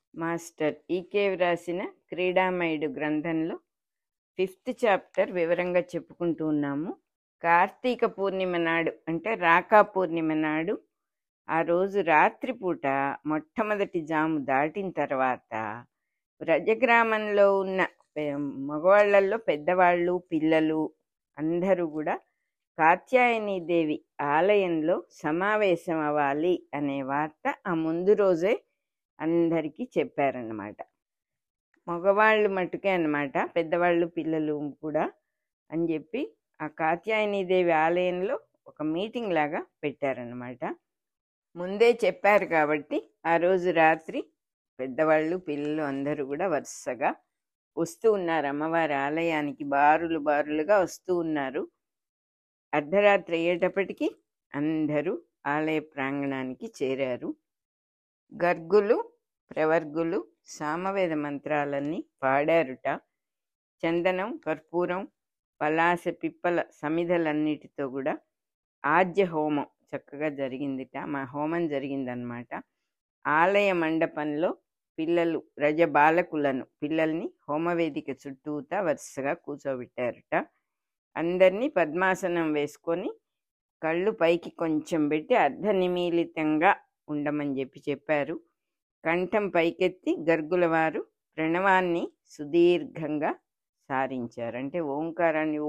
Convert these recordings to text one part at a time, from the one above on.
master ఈకే వ్రాసిన క్రీడామయుడు గ్రంథంలో fifth chapter వివరంగా చెప్పుకుంటూ ఉన్నాము కార్తీక పూర్ణిమ నాడు అంటే రాకా పూర్ణిమ నాడు ఆ రోజు రాత్రిపూట మొట్టమొదటి జాము దాటిన తర్వాత వ్రజగ్రామంలో ఉన్న పె- మగవాళ్ళల్లో పెద్దవాళ్ళు పిల్లలు అందరూ కూడా కాత్యాయని దేవి ఆలయంలో సమావేశం అవ్వాలి అనే వార్త ఆ ముందు రోజే అందరికీ చెప్పారన్నమాట మగవాళ్ళు మటుకే అన్నమాట పెద్దవాళ్ళు పిల్లలు కూడా అని చెప్పి ఆ కాత్యాయని దేవి ఆలయంలో ఒక మీటింగ్ లాగా పెట్టారన్నమాట ముందే చెప్పారు కాబట్టి ఆ రోజు రాత్రి పెద్దవాళ్ళు పిల్లలు అందరూ కూడా వరుసగా వస్తూ ఉన్నారు అమ్మవారి ఆలయానికి బారులు బారులుగా వస్తూ ఉన్నారు అర్ధరాత్రి అయ్యేటప్పటికి అందరూ ఆలయ ప్రాంగణానికి చేరారు గర్గులు ప్రవర్గులు సామవేద మంత్రాలన్నీ పాడారుట చందనం కర్పూరం పలాస పిప్పల సమిధలన్నిటితో కూడా ఆద్య హోమం చక్కగా జరిగిందిట మా హోమం జరిగిందనమాట ఆలయ మండపంలో పిల్లలు రజ బాలకులను పిల్లల్ని హోమవేదిక చుట్టూతా వరుసగా కూర్చోబెట్టారుట అందరినీ పద్మాసనం వేసుకొని కళ్ళు పైకి కొంచెం పెట్టి అర్ధనిమీలితంగా ఉండమని చెప్పి చెప్పారు కంఠం పైకెత్తి గర్గుల వారు ప్రణవాన్ని సుదీర్ఘంగా సారించారు అంటే ఓంకారాన్ని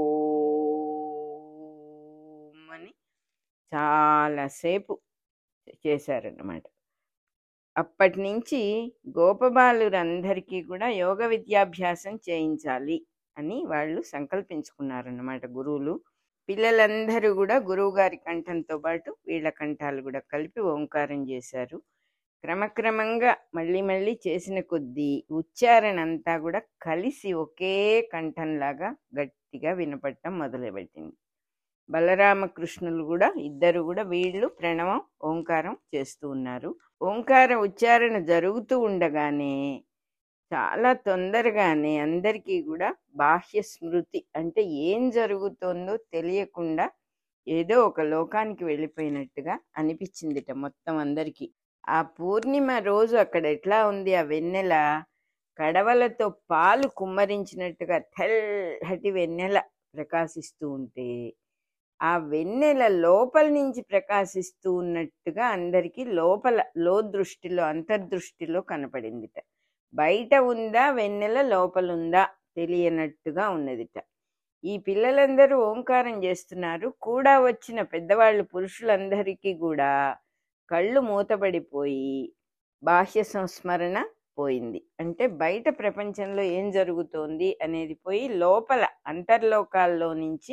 ఓం అని చాలాసేపు చేశారన్నమాట అప్పటి నుంచి గోపబాలురందరికీ కూడా యోగ విద్యాభ్యాసం చేయించాలి అని వాళ్ళు సంకల్పించుకున్నారన్నమాట గురువులు పిల్లలందరూ కూడా గురువు గారి కంఠంతో పాటు వీళ్ళ కంఠాలు కూడా కలిపి ఓంకారం చేశారు క్రమక్రమంగా మళ్ళీ మళ్ళీ చేసిన కొద్దీ ఉచ్చారణ అంతా కూడా కలిసి ఒకే కంఠంలాగా గట్టిగా వినపడటం మొదలుపెట్టింది బలరామకృష్ణులు కూడా ఇద్దరు కూడా వీళ్ళు ప్రణవం ఓంకారం చేస్తూ ఉన్నారు ఓంకార ఉచ్చారణ జరుగుతూ ఉండగానే చాలా తొందరగానే అందరికీ కూడా బాహ్య స్మృతి అంటే ఏం జరుగుతుందో తెలియకుండా ఏదో ఒక లోకానికి వెళ్ళిపోయినట్టుగా అనిపించిందిట మొత్తం అందరికీ ఆ పూర్ణిమ రోజు అక్కడ ఎట్లా ఉంది ఆ వెన్నెల కడవలతో పాలు కుమ్మరించినట్టుగా తెల్లటి వెన్నెల ప్రకాశిస్తూ ఉంటే ఆ వెన్నెల లోపల నుంచి ప్రకాశిస్తూ ఉన్నట్టుగా అందరికీ లోపల లో దృష్టిలో అంతర్దృష్టిలో కనపడిందిట బయట ఉందా వెన్నెల లోపల ఉందా తెలియనట్టుగా ఉన్నదిట ఈ పిల్లలందరూ ఓంకారం చేస్తున్నారు కూడా వచ్చిన పెద్దవాళ్ళు పురుషులందరికీ కూడా కళ్ళు మూతబడిపోయి బాహ్య సంస్మరణ పోయింది అంటే బయట ప్రపంచంలో ఏం జరుగుతోంది అనేది పోయి లోపల అంతర్లోకాల్లో నుంచి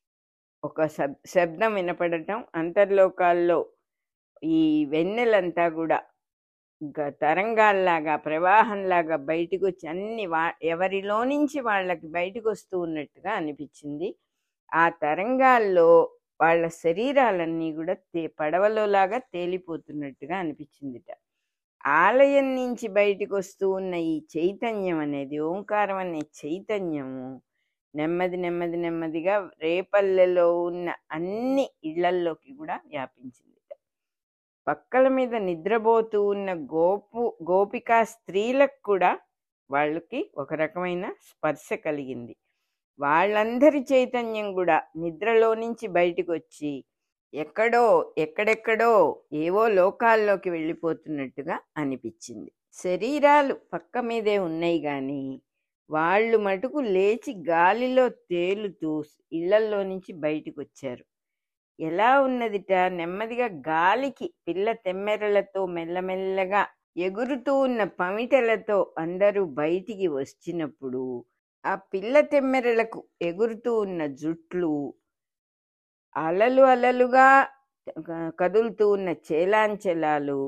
ఒక శబ్ శబ్దం వినపడటం అంతర్లోకాల్లో ఈ వెన్నెలంతా కూడా గ- తరంగాల్లాగా ప్రవాహంలాగా బయటకు వచ్చి అన్ని వా ఎవరిలో నుంచి వాళ్ళకి బయటకు వస్తూ ఉన్నట్టుగా అనిపించింది ఆ తరంగాల్లో వాళ్ళ శరీరాలన్నీ కూడా తే పడవలోలాగా తేలిపోతున్నట్టుగా అనిపించిందిట ఆలయం నుంచి బయటకు వస్తూ ఉన్న ఈ చైతన్యం అనేది ఓంకారం అనే చైతన్యము నెమ్మది నెమ్మది నెమ్మదిగా రేపల్లెలో ఉన్న అన్ని ఇళ్లల్లోకి కూడా వ్యాపించింది పక్కల మీద నిద్రపోతూ ఉన్న గోపు గోపికా స్త్రీలకు కూడా వాళ్ళకి ఒక రకమైన స్పర్శ కలిగింది వాళ్ళందరి చైతన్యం కూడా నిద్రలో నుంచి బయటకు వచ్చి ఎక్కడో ఎక్కడెక్కడో ఏవో లోకాల్లోకి వెళ్ళిపోతున్నట్టుగా అనిపించింది శరీరాలు పక్క మీదే ఉన్నాయి కానీ వాళ్ళు మటుకు లేచి గాలిలో తేలుతూ ఇళ్లల్లో నుంచి బయటకు వచ్చారు ఎలా ఉన్నదిట నెమ్మదిగా గాలికి పిల్ల తెమ్మెరలతో మెల్లమెల్లగా ఎగురుతూ ఉన్న పమిటలతో అందరూ బయటికి వచ్చినప్పుడు ఆ పిల్ల తెమ్మెరలకు ఎగురుతూ ఉన్న జుట్లు అలలు అలలుగా క- కదులుతూ ఉన్న చేలాంచలాలు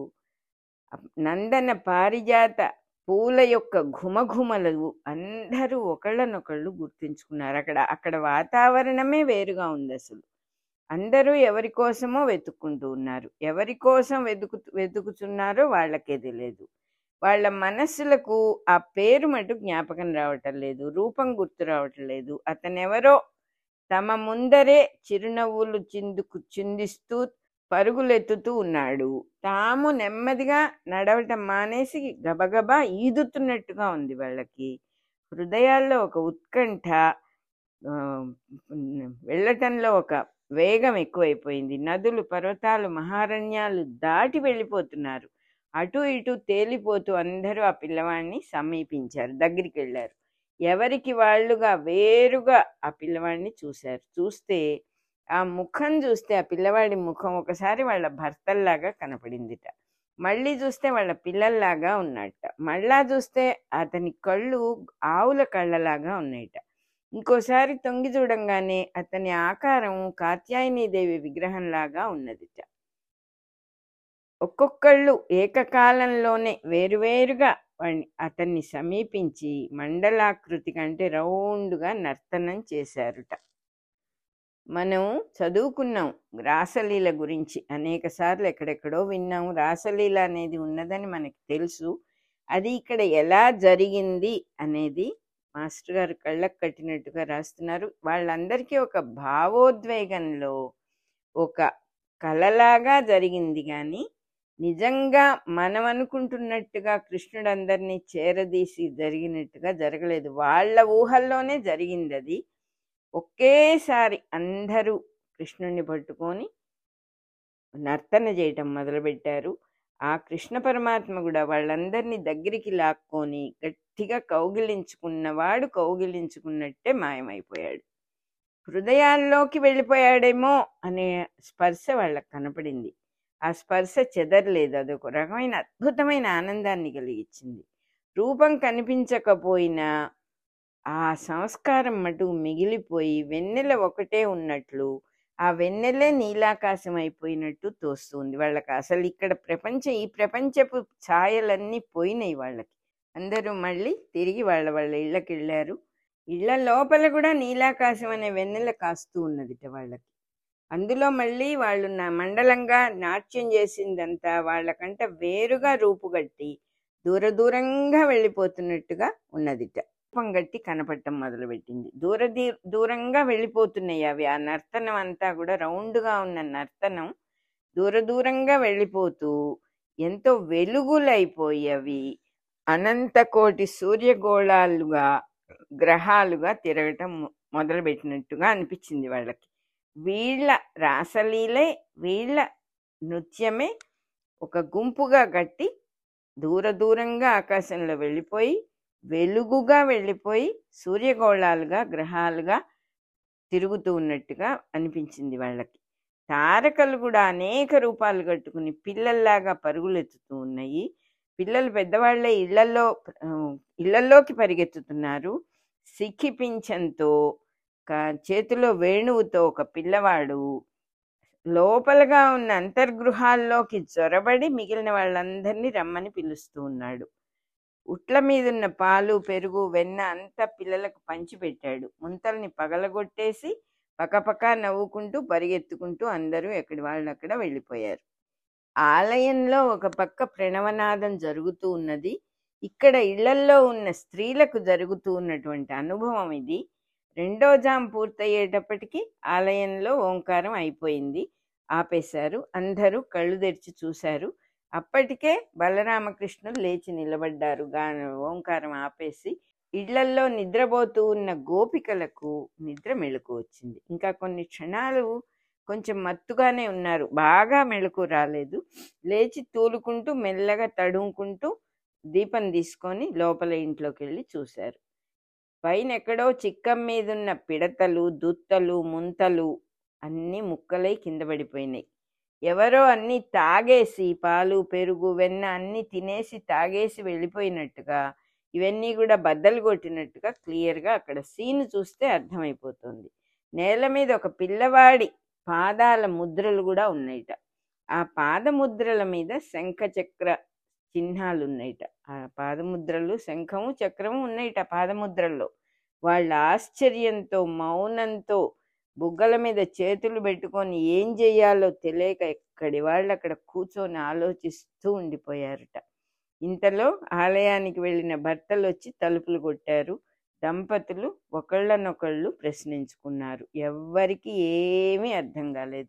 నందన పారిజాత పూల యొక్క ఘుమఘుమలు అందరూ ఒకళ్ళనొకళ్ళు గుర్తించుకున్నారు అక్కడ అక్కడ వాతావరణమే వేరుగా ఉంది అసలు అందరూ ఎవరి కోసమో వెతుక్కుంటూ ఉన్నారు ఎవరి కోసం వెతుకు వెతుకుతున్నారో వాళ్ళకే తెలియదు వాళ్ళ మనస్సులకు ఆ పేరు మటు జ్ఞాపకం రావటం లేదు రూపం గుర్తు రావటం లేదు అతనెవరో తమ ముందరే చిరునవ్వులు చిందుకు చిందిస్తూ పరుగులెత్తుతూ ఉన్నాడు తాము నెమ్మదిగా నడవటం మానేసి గబగబా ఈదుతున్నట్టుగా ఉంది వాళ్ళకి హృదయాల్లో ఒక ఉత్కంఠ ఆ, వెళ్ళటంలో ఒక వేగం ఎక్కువైపోయింది నదులు పర్వతాలు మహారణ్యాలు దాటి వెళ్ళిపోతున్నారు అటు ఇటు తేలిపోతూ అందరూ ఆ పిల్లవాడిని సమీపించారు దగ్గరికి వెళ్ళారు ఎవరికి వాళ్ళుగా వేరుగా ఆ పిల్లవాడిని చూశారు చూస్తే ఆ ముఖం చూస్తే ఆ పిల్లవాడి ముఖం ఒకసారి వాళ్ళ భర్తల్లాగా కనపడిందిట మళ్ళీ చూస్తే వాళ్ళ పిల్లల్లాగా ఉన్నట్ట మళ్ళా చూస్తే అతని కళ్ళు ఆవుల కళ్ళలాగా ఉన్నాయట ఇంకోసారి తొంగి చూడంగానే అతని ఆకారం కాత్యాయనీదేవి విగ్రహంలాగా ఉన్నదిట ఒక్కొక్కళ్ళు ఏకకాలంలోనే వేరువేరుగా వాణ్ణి అతన్ని సమీపించి మండలాకృతి కంటే రౌండ్గా నర్తనం చేశారుట మనం చదువుకున్నాం రాసలీల గురించి అనేక సార్లు ఎక్కడెక్కడో విన్నాం రాసలీల అనేది ఉన్నదని మనకి తెలుసు అది ఇక్కడ ఎలా జరిగింది అనేది మాస్టర్ గారు కళ్ళకు కట్టినట్టుగా రాస్తున్నారు వాళ్ళందరికీ ఒక భావోద్వేగంలో ఒక కలలాగా జరిగింది కానీ నిజంగా మనం అనుకుంటున్నట్టుగా కృష్ణుడు అందరినీ చేరదీసి జరిగినట్టుగా జరగలేదు వాళ్ళ ఊహల్లోనే జరిగింది అది ఒకేసారి అందరూ కృష్ణుడిని పట్టుకొని నర్తన చేయటం మొదలుపెట్టారు ఆ కృష్ణ పరమాత్మ కూడా వాళ్ళందరినీ దగ్గరికి లాక్కొని గట్టిగా కౌగిలించుకున్నవాడు కౌగిలించుకున్నట్టే మాయమైపోయాడు హృదయాల్లోకి వెళ్ళిపోయాడేమో అనే స్పర్శ వాళ్ళకి కనపడింది ఆ స్పర్శ చెదరలేదు అదొక రకమైన అద్భుతమైన ఆనందాన్ని కలిగించింది రూపం కనిపించకపోయినా ఆ సంస్కారం మటు మిగిలిపోయి వెన్నెల ఒకటే ఉన్నట్లు ఆ వెన్నెలే నీలాకాశం అయిపోయినట్టు తోస్తుంది వాళ్ళకి అసలు ఇక్కడ ప్రపంచ ఈ ప్రపంచపు ఛాయలన్నీ పోయినాయి వాళ్ళకి అందరూ మళ్ళీ తిరిగి వాళ్ళ వాళ్ళ ఇళ్ళకి వెళ్ళారు ఇళ్ళ లోపల కూడా నీలాకాశం అనే వెన్నెల కాస్తూ ఉన్నదిట వాళ్ళకి అందులో మళ్ళీ వాళ్ళు నా మండలంగా నాట్యం చేసిందంతా వాళ్ళకంట వేరుగా రూపుగట్టి దూర దూరంగా వెళ్ళిపోతున్నట్టుగా ఉన్నదిట రూపం గట్టి కనపడటం మొదలుపెట్టింది దూర దీ- దూరంగా వెళ్ళిపోతున్నాయి అవి ఆ నర్తనం అంతా కూడా రౌండ్గా ఉన్న నర్తనం దూర దూరంగా వెళ్ళిపోతూ ఎంతో వెలుగులైపోయి అవి అనంత కోటి సూర్యగోళాలుగా గ్రహాలుగా తిరగటం మొ- మొదలుపెట్టినట్టుగా అనిపించింది వాళ్ళకి వీళ్ళ రాసలీలే వీళ్ళ నృత్యమే ఒక గుంపుగా కట్టి దూర దూరంగా ఆకాశంలో వెళ్ళిపోయి వెలుగుగా వెళ్ళిపోయి సూర్యగోళాలుగా గ్రహాలుగా తిరుగుతూ ఉన్నట్టుగా అనిపించింది వాళ్ళకి తారకలు కూడా అనేక రూపాలు కట్టుకుని పిల్లల్లాగా పరుగులెత్తుతూ ఉన్నాయి పిల్లలు పెద్దవాళ్ళే ఇళ్లలో ఇళ్లలోకి పరిగెత్తుతున్నారు సిక్కి పింఛంతో క- చేతిలో వేణువుతో ఒక పిల్లవాడు లోపలగా ఉన్న అంతర్గృహాల్లోకి చొరబడి మిగిలిన వాళ్ళందరినీ రమ్మని పిలుస్తూ ఉన్నాడు ఉట్ల మీదున్న పాలు పెరుగు వెన్న అంతా పిల్లలకు పంచిపెట్టాడు ముంతల్ని పగలగొట్టేసి పకపక నవ్వుకుంటూ పరిగెత్తుకుంటూ అందరూ ఎక్కడి వాళ్ళు అక్కడ వెళ్ళిపోయారు ఆలయంలో ఒక పక్క ప్రణవనాదం జరుగుతూ ఉన్నది ఇక్కడ ఇళ్లల్లో ఉన్న స్త్రీలకు జరుగుతూ ఉన్నటువంటి అనుభవం ఇది రెండో జాం పూర్తయ్యేటప్పటికి ఆలయంలో ఓంకారం అయిపోయింది ఆపేశారు అందరూ కళ్ళు తెరిచి చూశారు అప్పటికే బలరామకృష్ణులు లేచి నిలబడ్డారు గా ఓంకారం ఆపేసి ఇళ్లల్లో నిద్రపోతూ ఉన్న గోపికలకు నిద్ర మెళుకు వచ్చింది ఇంకా కొన్ని క్షణాలు కొంచెం మత్తుగానే ఉన్నారు బాగా మెళుకు రాలేదు లేచి తూలుకుంటూ మెల్లగా తడుముకుంటూ దీపం తీసుకొని లోపల ఇంట్లోకి వెళ్ళి చూశారు పైన ఎక్కడో చిక్కం మీదున్న పిడతలు దుత్తలు ముంతలు అన్నీ ముక్కలై కింద పడిపోయినాయి ఎవరో అన్నీ తాగేసి పాలు పెరుగు వెన్న అన్నీ తినేసి తాగేసి వెళ్ళిపోయినట్టుగా ఇవన్నీ కూడా బద్దలు కొట్టినట్టుగా క్లియర్గా అక్కడ సీన్ చూస్తే అర్థమైపోతుంది నేల మీద ఒక పిల్లవాడి పాదాల ముద్రలు కూడా ఉన్నాయిట ఆ పాదముద్రల మీద శంఖ చక్ర చిహ్నాలు ఉన్నాయిట ఆ పాదముద్రలు శంఖము చక్రము ఉన్నాయిట పాదముద్రల్లో వాళ్ళ ఆశ్చర్యంతో మౌనంతో బుగ్గల మీద చేతులు పెట్టుకొని ఏం చెయ్యాలో తెలియక ఎక్కడి వాళ్ళు అక్కడ కూర్చొని ఆలోచిస్తూ ఉండిపోయారట ఇంతలో ఆలయానికి వెళ్ళిన భర్తలు వచ్చి తలుపులు కొట్టారు దంపతులు ఒకళ్ళనొకళ్ళు ప్రశ్నించుకున్నారు ఎవ్వరికి ఏమీ అర్థం కాలేదు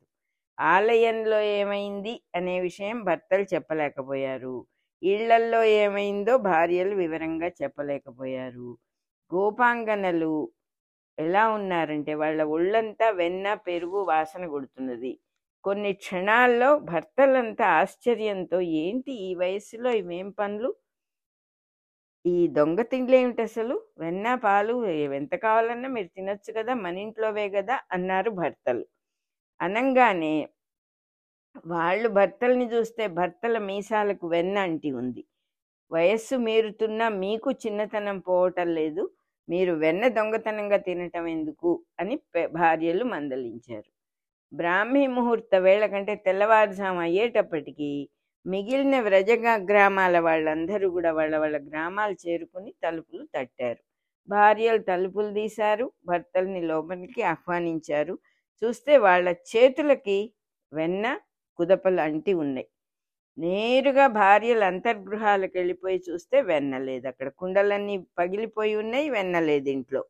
ఆలయంలో ఏమైంది అనే విషయం భర్తలు చెప్పలేకపోయారు ఇళ్లల్లో ఏమైందో భార్యలు వివరంగా చెప్పలేకపోయారు గోపాంగనలు ఎలా ఉన్నారంటే వాళ్ళ ఒళ్ళంతా వెన్న పెరుగు వాసన కొడుతున్నది కొన్ని క్షణాల్లో భర్తలంతా ఆశ్చర్యంతో ఏంటి ఈ వయసులో ఇవేం పనులు ఈ దొంగ తిండ్లు ఏమిటి అసలు వెన్న పాలు ఎంత కావాలన్నా మీరు తినొచ్చు కదా మన ఇంట్లోవే కదా అన్నారు భర్తలు అనంగానే వాళ్ళు భర్తల్ని చూస్తే భర్తల మీసాలకు వెన్న అంటి ఉంది వయస్సు మీరుతున్నా మీకు చిన్నతనం పోవటం లేదు మీరు వెన్న దొంగతనంగా తినటం ఎందుకు అని పె- భార్యలు మందలించారు బ్రాహ్మీ ముహూర్త వేళ కంటే తెల్లవారుజాము అయ్యేటప్పటికి మిగిలిన వ్రజగ గ్రామాల వాళ్ళందరూ కూడా వాళ్ళ వాళ్ళ గ్రామాలు చేరుకుని తలుపులు తట్టారు భార్యలు తలుపులు తీశారు భర్తల్ని లోపలికి ఆహ్వానించారు చూస్తే వాళ్ళ చేతులకి వెన్న కుదపలు అంటి ఉన్నాయి నేరుగా భార్యలు అంతర్గృహాలకు వెళ్ళిపోయి చూస్తే వెన్న లేదు అక్కడ కుండలన్నీ పగిలిపోయి ఉన్నాయి వెన్న లేదు ఇంట్లో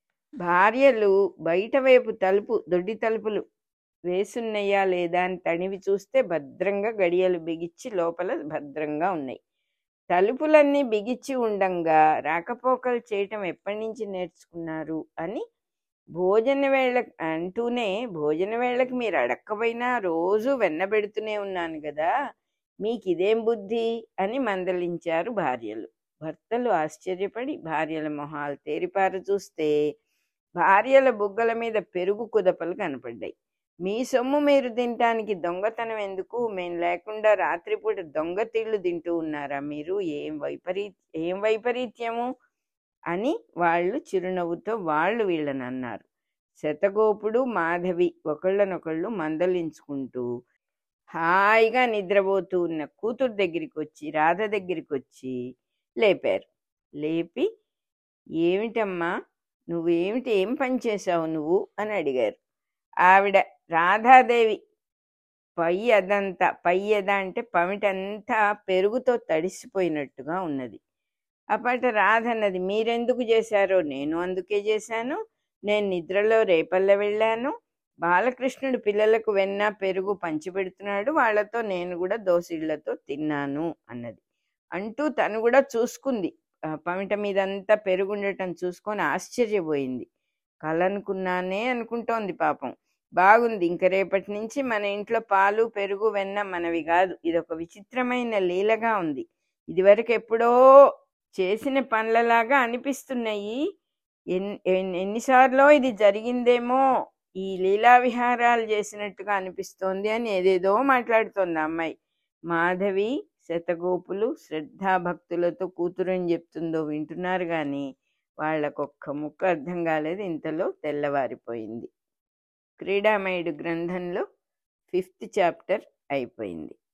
భార్యలు బయట వైపు తలుపు దొడ్డి తలుపులు వేసున్నయ్యా లేదా అని తనివి చూస్తే భద్రంగా గడియలు బిగిచ్చి లోపల భద్రంగా ఉన్నాయి తలుపులన్నీ బిగిచ్చి ఉండంగా రాకపోకలు చేయటం ఎప్పటి నుంచి నేర్చుకున్నారు అని భోజన వేళ అంటూనే భోజన వేళకి మీరు అడక్కపోయినా రోజు వెన్న పెడుతూనే ఉన్నాను కదా మీకు ఇదేం బుద్ధి అని మందలించారు భార్యలు భర్తలు ఆశ్చర్యపడి భార్యల మొహాలు తేరిపార చూస్తే భార్యల బుగ్గల మీద పెరుగు కుదపలు కనపడ్డాయి మీ సొమ్ము మీరు తినటానికి దొంగతనం ఎందుకు మేము లేకుండా రాత్రిపూట దొంగ తిళ్ళు తింటూ ఉన్నారా మీరు ఏం వైపరీ ఏం వైపరీత్యము అని వాళ్ళు చిరునవ్వుతో వాళ్ళు వీళ్ళని అన్నారు శతగోపుడు మాధవి ఒకళ్ళనొకళ్ళు మందలించుకుంటూ హాయిగా నిద్రపోతూ ఉన్న కూతురు దగ్గరికి వచ్చి రాధ దగ్గరికి వచ్చి లేపారు లేపి ఏమిటమ్మా నువ్వేమిటి ఏం పని చేశావు నువ్వు అని అడిగారు ఆవిడ రాధాదేవి పై అదంతా పై ఎద అంటే పమిటంతా పెరుగుతో తడిసిపోయినట్టుగా ఉన్నది అప్పట రాధ అన్నది మీరెందుకు చేశారో నేను అందుకే చేశాను నేను నిద్రలో రేపల్ల వెళ్ళాను బాలకృష్ణుడు పిల్లలకు వెన్న పెరుగు పంచిపెడుతున్నాడు వాళ్ళతో నేను కూడా దోసిళ్లతో తిన్నాను అన్నది అంటూ తను కూడా చూసుకుంది ఆ పమిట మీదంతా పెరుగుండటం చూసుకొని ఆశ్చర్యపోయింది కలనుకున్నానే అనుకుంటోంది పాపం బాగుంది ఇంక రేపటి నుంచి మన ఇంట్లో పాలు పెరుగు వెన్న మనవి కాదు ఇది ఒక విచిత్రమైన లీలగా ఉంది ఇదివరకు ఎప్పుడో చేసిన పనులలాగా అనిపిస్తున్నాయి ఎన్ ఎన్- ఎన్నిసార్లో ఇది జరిగిందేమో ఈ లీలా విహారాలు చేసినట్టుగా అనిపిస్తోంది అని ఏదేదో మాట్లాడుతోంది ఆ అమ్మాయి మాధవి శతగోపులు శ్రద్ధాభక్తులతో కూతురని చెప్తుందో వింటున్నారు కానీ వాళ్ళకొక్క ముక్క అర్థం కాలేదు ఇంతలో తెల్లవారిపోయింది క్రీడామయుడు గ్రంథంలో ఫిఫ్త్ చాప్టర్ అయిపోయింది